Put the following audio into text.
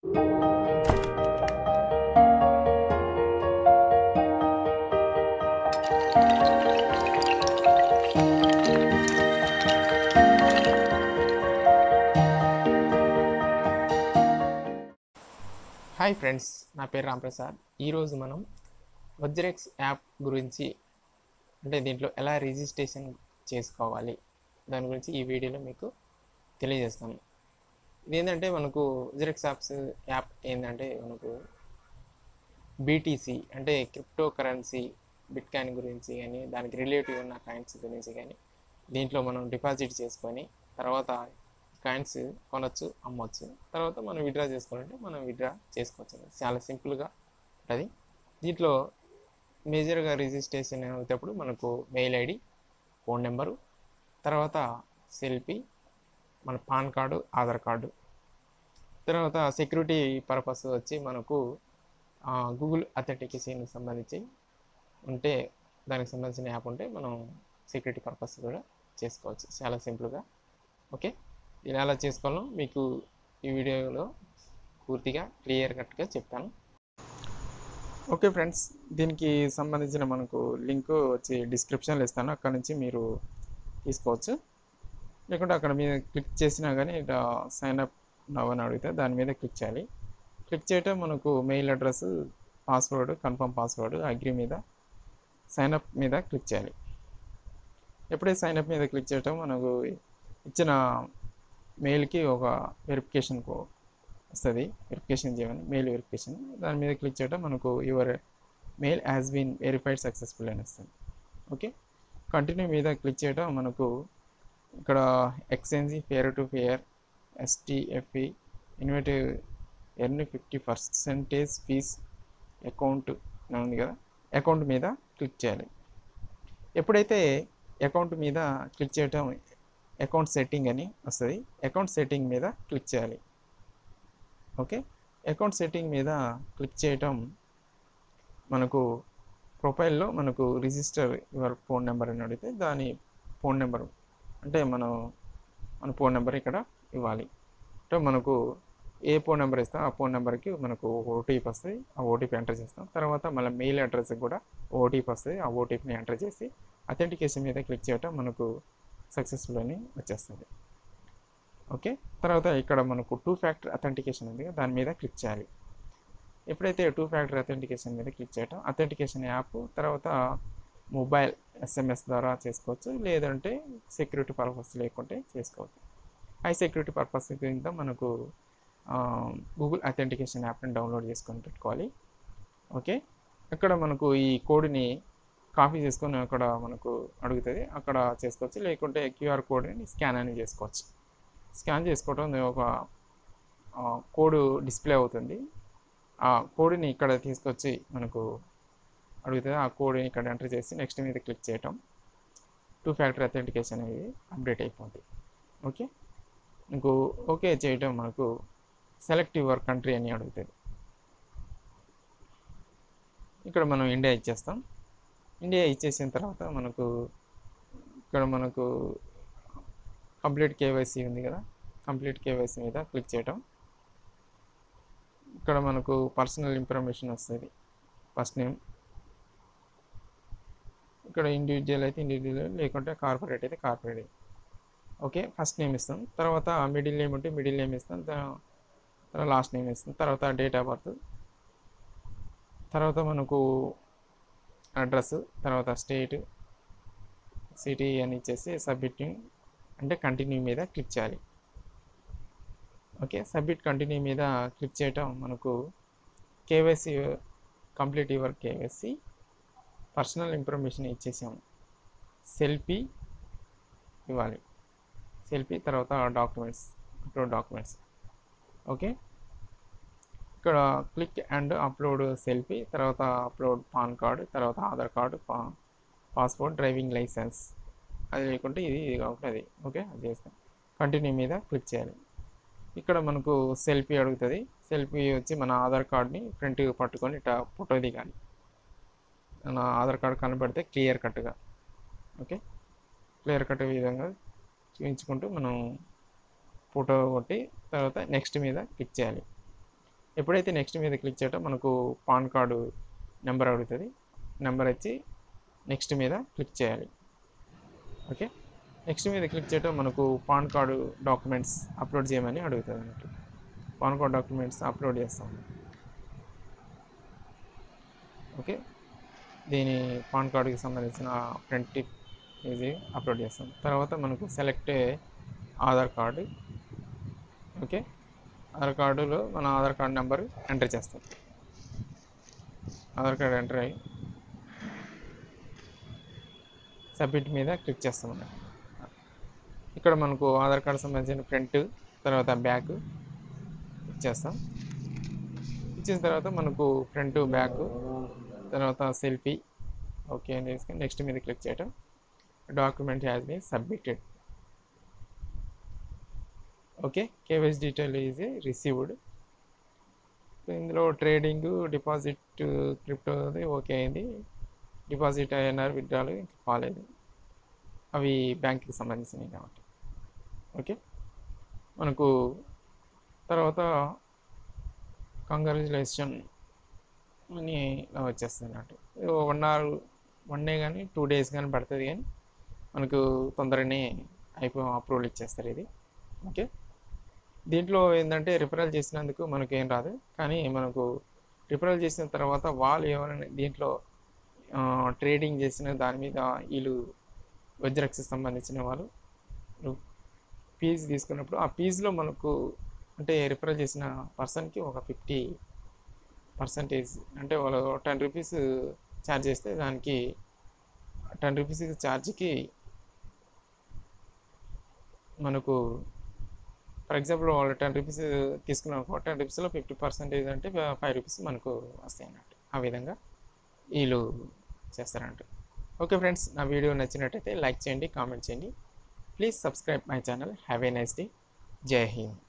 hi friends నా పేరు రాంప్రసాద్ ఈరోజు మనం వజ్రెక్స్ యాప్ గురించి అంటే దీంట్లో ఎలా రిజిస్ట్రేషన్ చేసుకోవాలి దాని గురించి ఈ వీడియోలో మీకు తెలియజేస్తాను ఇది ఏంటంటే మనకు వజ్రెక్స్ యాప్స్ యాప్ ఏంటంటే మనకు బీటీసీ అంటే క్రిప్టో కరెన్సీ బిట్ కాయిన్ గురించి కానీ దానికి రిలేటివ్ ఉన్న కాయిన్స్ గురించి కానీ దీంట్లో మనం డిపాజిట్ చేసుకొని తర్వాత కాయిన్స్ కొనొచ్చు అమ్మొచ్చు తర్వాత మనం విడ్రా చేసుకోవాలంటే మనం విడ్రా చేసుకోవచ్చు చాలా సింపుల్గా ఉంటుంది దీంట్లో మేజర్గా రిజిస్ట్రేషన్ అవుతేప్పుడు మనకు మెయిల్ ఐడి ఫోన్ నెంబరు తర్వాత సెల్ఫీ మన పాన్ కార్డు ఆధార్ కార్డు తర్వాత సెక్యూరిటీ పర్పస్ వచ్చి మనకు గూగుల్ అథెంటికేషన్ సంబంధించి ఉంటే దానికి సంబంధించిన యాప్ ఉంటే మనం సెక్యూరిటీ పర్పస్ కూడా చేసుకోవచ్చు చాలా సింపుల్గా ఓకే దీన్ని ఎలా చేసుకోవాలో మీకు ఈ వీడియోలో పూర్తిగా క్లియర్ కట్గా చెప్తాను ఓకే ఫ్రెండ్స్ దీనికి సంబంధించిన మనకు లింక్ వచ్చి డిస్క్రిప్షన్లో ఇస్తాను అక్కడ నుంచి మీరు తీసుకోవచ్చు లేకుంటే అక్కడ మీద క్లిక్ చేసినా కానీ ఇట్లా సైన్ అప్ నవ్ అని అడిగితే దాని మీద క్లిక్ చేయాలి క్లిక్ చేయటం మనకు mail address password confirm password agree మీద సైన్ అప్ మీద క్లిక్ చేయాలి ఎప్పుడైతే సైన్ అప్ మీద క్లిక్ చేయటం మనకు ఇచ్చిన మెయిల్కి ఒక వెరిఫికేషన్ కో వస్తుంది వెరిఫికేషన్ చేయమని మెయిల్ వెరిఫికేషన్ దాని మీద క్లిక్ చేయడం మనకు your mail has been verified successful అని వస్తుంది ఓకే కంటిన్యూ మీద క్లిక్ చేయడం మనకు ఇక్కడ exchange fair to fair STFE incentive earn fifty percentage fees account ఉంది కదా అకౌంట్ మీద క్లిక్ చేయాలి ఎప్పుడైతే అకౌంట్ మీద క్లిక్ చేయటం అకౌంట్ సెట్టింగ్ అని వస్తుంది అకౌంట్ సెట్టింగ్ మీద క్లిక్ చేయాలి ఓకే అకౌంట్ సెట్టింగ్ మీద క్లిక్ చేయటం మనకు ప్రొఫైల్లో మనకు రిజిస్టర్ యువర్ ఫోన్ నెంబర్ అని అడిగితే దాని ఫోన్ నెంబర్ అంటే మనం మన ఫోన్ నెంబర్ ఇక్కడ ఇవ్వాలి అంటే మనకు ఏ ఫోన్ నెంబర్ ఇస్తాం ఆ ఫోన్ నెంబర్కి మనకు ఓటీపీ వస్తుంది ఆ ఓటీపీ ఎంటర్ చేస్తాం తర్వాత మళ్ళీ మెయిల్ అడ్రస్కి కూడా ఓటీపీ వస్తుంది ఆ ఓటీపీని ఎంటర్ చేసి అథెంటికేషన్ మీద క్లిక్ చేయటం మనకు సక్సెస్ఫుల్ అని వచ్చేస్తుంది ఓకే తర్వాత ఇక్కడ మనకు టూ ఫ్యాక్టర్ అథెంటికేషన్ ఉంది దాని మీద క్లిక్ చేయాలి ఎప్పుడైతే టూ ఫ్యాక్టర్ అథెంటికేషన్ మీద క్లిక్ చేయటం అథెంటికేషన్ యాప్ తర్వాత మొబైల్ ఎస్ఎంఎస్ ద్వారా చేసుకోవచ్చు లేదంటే సెక్యూరిటీ పర్పస్ లేకుంటే చేసుకోవచ్చు హై సెక్యూరిటీ పర్పస్ కింద మనకు గూగుల్ అథెంటికేషన్ యాప్ని డౌన్లోడ్ చేసుకొని పెట్టుకోవాలి ఓకే అక్కడ మనకు ఈ కోడ్ని కాపీ చేసుకొని అక్కడ మనకు అడుగుతుంది అక్కడ చేసుకోవచ్చు లేకుంటే క్యూఆర్ కోడ్ని స్కాన్ అని చేసుకోవచ్చు స్కాన్ చేసుకోవడం ఒక కోడ్ డిస్ప్లే అవుతుంది ఆ కోడ్ని ఇక్కడ తీసుకొచ్చి మనకు అడుగుతుంది ఆ కోడ్ని ఇక్కడ ఎంటర్ చేసి నెక్స్ట్ మీద క్లిక్ చేయటం టూ ఫ్యాక్టర్ అథెంటికేషన్ అనేది అప్డేట్ అయిపోతుంది ఓకే మీకు ఓకే చేయటం మనకు సెలెక్ట్ యువర్ కంట్రీ అని అడుగుతుంది ఇక్కడ మనం ఇండియా ఇచ్చేస్తాం ఇండియా ఇచ్చేసిన తర్వాత మనకు ఇక్కడ మనకు కంప్లీట్ కేవైసీ ఉంది కదా కంప్లీట్ కేవైసీ మీద క్లిక్ చేయటం ఇక్కడ మనకు పర్సనల్ ఇన్ఫర్మేషన్ వస్తుంది ఫస్ట్ నేమ్ ఇక్కడ ఇండివిజువల్ అయితే ఇండివిజువల్ లేకుంటే కార్పొరేట్ అయితే కార్పొరేట్ ఓకే ఫస్ట్ నేమ్ ఇస్తాం తర్వాత మిడిల్ నేమ్ ఉంటే మిడిల్ నేమ్ ఇస్తాం తర్వాత లాస్ట్ నేమ్ ఇస్తాం తర్వాత డేట్ ఆఫ్ బర్త్ తర్వాత మనకు అడ్రస్ తర్వాత స్టేట్ సిటీ అని ఇచ్చేసి సబ్మిటింగ్ అంటే కంటిన్యూ మీద క్లిక్ చేయాలి ఓకే సబ్మిట్ కంటిన్యూ మీద క్లిక్ చేయటం మనకు KYC complete your KYC personal information ఇచ్చేసాము సెల్ఫీ ఇవ్వాలి సెల్ఫీ తర్వాత డాక్యుమెంట్స్ అప్లోడ్ డాక్యుమెంట్స్ ఓకే ఇక్కడ క్లిక్ అండ్ అప్లోడ్ సెల్ఫీ తర్వాత అప్లోడ్ పాన్ కార్డు తర్వాత ఆధార్ కార్డు పా పాస్పోర్ట్ డ్రైవింగ్ లైసెన్స్ అది లేకుంటే ఇది ఇది కాకుండా అది ఓకే అది చేస్తాం కంటిన్యూ మీద క్లిక్ చేయాలి ఇక్కడ మనకు సెల్ఫీ అడుగుతుంది సెల్ఫీ వచ్చి మన ఆధార్ కార్డ్ని ప్రింట్ పట్టుకొని ఇట్లా ఫోటో దిగాలి మన ఆధార్ కార్డ్ కనబడితే క్లియర్ కట్గా ఓకే క్లియర్ కట్ విధంగా చూపించుకుంటూ మనం ఫోటో కొట్టి తర్వాత నెక్స్ట్ మీద క్లిక్ చేయాలి ఎప్పుడైతే నెక్స్ట్ మీద క్లిక్ చేయటం మనకు పాన్ కార్డు నెంబర్ అడుగుతుంది నెంబర్ వచ్చి నెక్స్ట్ మీద క్లిక్ చేయాలి ఓకే నెక్స్ట్ మీద క్లిక్ చేయటం మనకు పాన్ కార్డు డాక్యుమెంట్స్ అప్లోడ్ చేయమని అడుగుతుంది అన్నట్టు పాన్ కార్డ్ డాక్యుమెంట్స్ అప్లోడ్ చేస్తాం ఓకే దీని పాన్ కార్డుకి సంబంధించిన ఫ్రంట్ ఇది అప్లోడ్ చేస్తాం తర్వాత మనకు select Aadhaar card okay Aadhaar కార్డులో మన ఆధార్ కార్డు నెంబర్ ఎంటర్ చేస్తాం ఆధార్ కార్డు ఎంటర్ అయ్యి సబ్మిట్ మీద క్లిక్ చేస్తాం అన్నమాట ఇక్కడ మనకు ఆధార్ కార్డు సంబంధించిన ఫ్రంట్ తర్వాత బ్యాక్ ఇచ్చేస్తాం ఇచ్చిన తర్వాత మనకు ఫ్రంట్ బ్యాక్ తర్వాత సెల్ఫీ ఓకే అని తీసుకొని నెక్స్ట్ మీద క్లిక్ చేయటం document has been submitted okay KYC detail is received ఇందులో ట్రేడింగ్ డిపాజిట్ క్రిప్టో ఓకే అయింది డిపాజిట్ ఐఎన్ఆర్ విత్డ్రాలు ఇంకా కాలేదు అవి బ్యాంక్కి సంబంధించినవి కాబట్టి ఓకే మనకు తర్వాత కంగ్రాచులేషన్ అని ఇలా వచ్చేస్తుంది అన్నట్టు వన్ అవర్ వన్ డే కానీ టూ డేస్ కానీ పడుతుంది కానీ మనకు తొందరగానే అయిపో అప్రూవల్ ఇచ్చేస్తారు ఇది ఓకే దీంట్లో ఏంటంటే రిఫరల్ చేసినందుకు మనకు ఏం రాదు కానీ మనకు రిఫరల్ చేసిన తర్వాత వాళ్ళు ఎవరైనా దీంట్లో ట్రేడింగ్ చేసిన దాని మీద వీళ్ళు వజ్రక్స్ సంబంధించిన వాళ్ళు ఫీజు తీసుకున్నప్పుడు ఆ ఫీజులో మనకు అంటే రిఫరల్ చేసిన పర్సన్కి ఒక ఫిఫ్టీ పర్సంటేజ్ అంటే వాళ్ళు టెన్ రూపీస్ ఛార్జ్ చేస్తే దానికి టెన్ రూపీస్ ఛార్జ్కి మనకు ఫర్ ఎగ్జాంపుల్ వాళ్ళు టెన్ రూపీస్ తీసుకున్నాం టెన్ రూపీస్లో ఫిఫ్టీ పర్సెంటేజ్ అంటే ఫైవ్ రూపీస్ మనకు వస్తాయి అన్నట్టు ఆ విధంగా వీళ్ళు చేస్తారంట ఓకే ఫ్రెండ్స్ నా వీడియో నచ్చినట్టయితే లైక్ చేయండి కామెంట్ చేయండి please subscribe my channel have a nice day Jai Hind